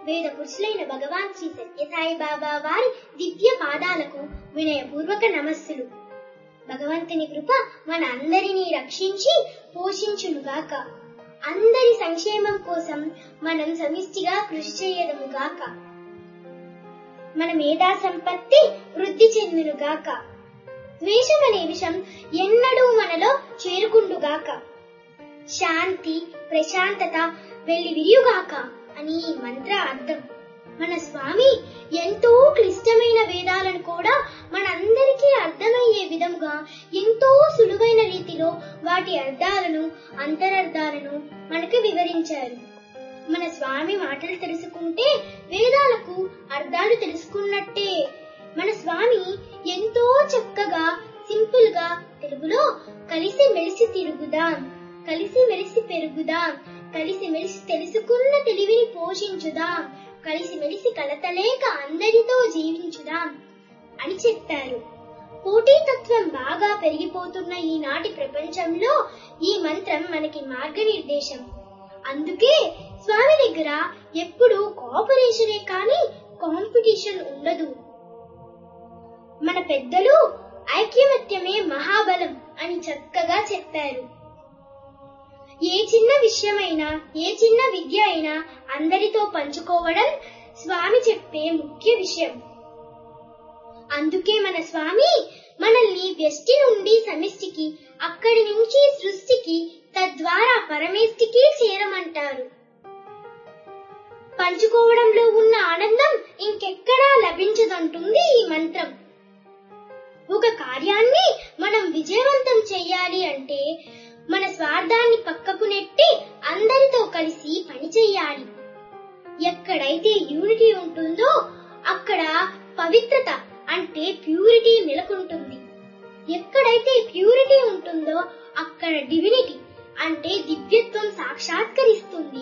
వేద పురుషులైన భగవాన్ శ్రీ సత్యసాయి బాబా వారి దివ్య పాదాలకు వినయపూర్వక నమస్సులు భగవంతుని కృప మన అందరినీ రక్షించి పోషించునుగాక అందరి సంక్షేమం కోసం మనం సమిష్టిగా కృషి చేయదముగాక మన మేధా సంపత్తి వృద్ధి చెందునుగాక ద్వేషం అనే విషం ఎన్నడూ మనలో చేరుకుండుగాక శాంతి ప్రశాంతత వెళ్లి విరియుగాక అని ఈ మంత్ర అర్థం మన స్వామి ఎంతో క్లిష్టమైన వేదాలను కూడా మనందరికీ అర్థమయ్యే విధంగా ఎంతో సులువైన రీతిలో వాటి అర్థాలను అంతరర్థాలను మనకు వివరించారు మన స్వామి మాటలు తెలుసుకుంటే వేదాలకు అర్థాలు తెలుసుకున్నట్టే మన స్వామి ఎంతో చక్కగా సింపుల్ గా తెలుగులో కలిసి మెలిసి తిరుగుదాం కలిసి మెలిసి పెరుగుదాం కలిసి మెలిసి తెలుసుకున్న తెలివిని పోషించుదాం కలిసి మెలిసి కలతలేక అందరితో జీవించుదాం అని చెప్పారు పోటీతత్వం బాగా పెరిగిపోతున్న ఈనాటి ప్రపంచంలో ఈ మంత్రం మనకి మార్గనిర్దేశం అందుకే స్వామి దగ్గర ఎప్పుడు కోఆపరేషనే కానీ కాంపిటీషన్ ఉండదు మన పెద్దలు ఐక్యమత్యమే మహాబలం అని చక్కగా చెప్పారు ఏ చిన్న విషయమైనా ఏ చిన్న విద్య అయినా అందరితో పంచుకోవడం స్వామి చెప్పే ముఖ్య విషయం అందుకే మన స్వామి మనల్ని వ్యష్టి నుండి సమిష్టికి అక్కడి నుంచి సృష్టికి తద్వారా పరమేష్టికి చేరమంటారు పంచుకోవడంలో ఉన్న ఆనందం ఇంకెక్కడా లభించదంటుంది ఈ మంత్రం ఒక కార్యాన్ని మనం విజయవంతం చెయ్యాలి అంటే మన స్వార్థాన్ని పక్కకు నెట్టి అందరితో కలిసి పని చెయ్యాలి ఎక్కడైతే యూనిటీ ఉంటుందో అక్కడ పవిత్రత అంటే ప్యూరిటీ నెలకొంటుంది ఎక్కడైతే ప్యూరిటీ ఉంటుందో అక్కడ డివినిటీ అంటే దివ్యత్వం సాక్షాత్కరిస్తుంది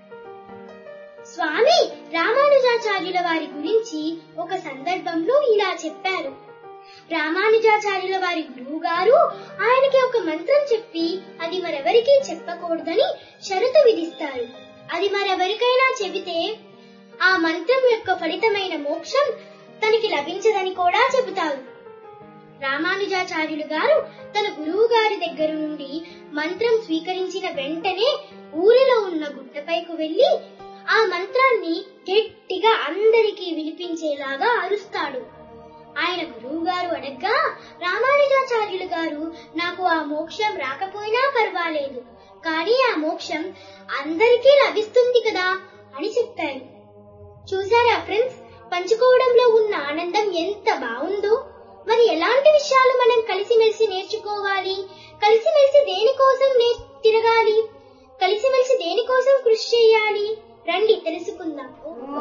స్వామి రామానుజాచార్యుల వారి గురించి ఒక సందర్భంలో ఇలా చెప్పారు రామానుజాచార్యుల వారి గురువు గారు ఆయనకి ఒక మంత్రం చెప్పి అది మరెవరికీ చెప్పకూడదని షరతు విధిస్తారు అది మరెవరికైనా చెబితే ఆ మంత్రం యొక్క ఫలితమైన మోక్షం తనకి లభించదని కూడా చెబుతారు రామానుజాచార్యులు గారు తన గురువు గారి దగ్గర నుండి మంత్రం స్వీకరించిన వెంటనే ఊరిలో ఉన్న గుట్టపైకి వెళ్లి ఆ మంత్రాన్ని గట్టిగా అందరికీ వినిపించేలాగా అరుస్తాడు ఆయన గురువు గారు అడగ్గా రామానుజాచార్యులు గారు నాకు ఆ మోక్షం రాకపోయినా పర్వాలేదు కానీ ఆ మోక్షం అందరికీ లభిస్తుంది కదా అని చెప్పారు చూసారా ఫ్రెండ్స్ పంచుకోవడంలో ఉన్న ఆనందం ఎంత బాగుందో మరి ఎలాంటి విషయాలు మనం కలిసిమెలిసి నేర్చుకోవాలి కలిసిమెలిసి దేనికోసం నే తిరగాలి కలిసిమెలిసి దేనికోసం కృషి చేయాలి రండి తెలుసుకుందాం